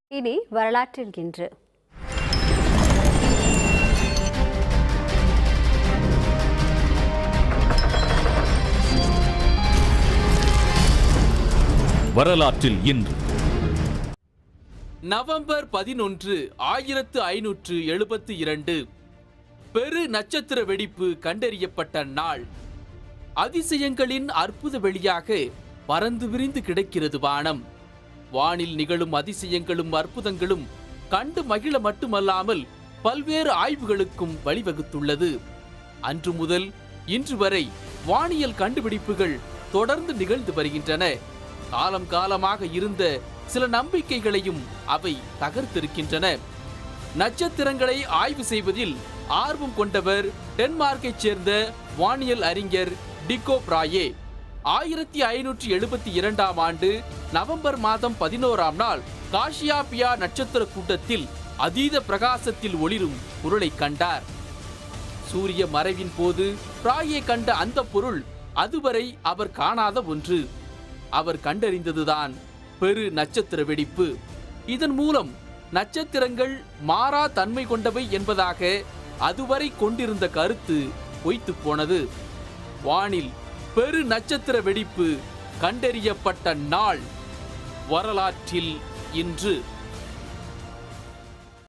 இனி வரலாற்றில் இன்று வரலாற்றில் இன்று நவம்பர் பதினொன்று ஆயிரத்து ஐநூற்று எழுபத்தி இரண்டு பெரு நட்சத்திர வெடிப்பு கண்டறியப்பட்ட நாள் அதிசயங்களின் அற்புத வெளியாக பறந்து விரிந்து கிடக்கிறது வானம் வானில் நிகழும் அதிசயங்களும் அற்புதங்களும் கண்டு மகிழ மட்டுமல்லாமல் பல்வேறு ஆய்வுகளுக்கும் வழிவகுத்துள்ளது அன்று முதல் இன்று வரை வானியல் கண்டுபிடிப்புகள் தொடர்ந்து நிகழ்ந்து வருகின்றன காலம் காலமாக இருந்த சில நம்பிக்கைகளையும் அவை தகர்த்திருக்கின்றன நட்சத்திரங்களை ஆய்வு செய்வதில் ஆர்வம் கொண்டவர் டென்மார்க்கைச் சேர்ந்த வானியல் அறிஞர் டிகோ பிராயே ஆயிரத்தி ஐநூற்றி எழுபத்தி இரண்டாம் ஆண்டு நவம்பர் மாதம் பதினோராம் நாள் காஷியாபியா நட்சத்திர கூட்டத்தில் அதீத பிரகாசத்தில் ஒளிரும் பொருளை கண்டார் சூரிய மறைவின் போது பிராயே கண்ட அந்த பொருள் அதுவரை அவர் காணாத ஒன்று அவர் கண்டறிந்ததுதான் பெரு நட்சத்திர வெடிப்பு இதன் மூலம் நட்சத்திரங்கள் மாறா தன்மை கொண்டவை என்பதாக அதுவரை கொண்டிருந்த கருத்து பொய்த்துப் போனது வானில் பெரு நட்சத்திர வெடிப்பு கண்டறியப்பட்ட நாள் வரலாற்றில் இன்று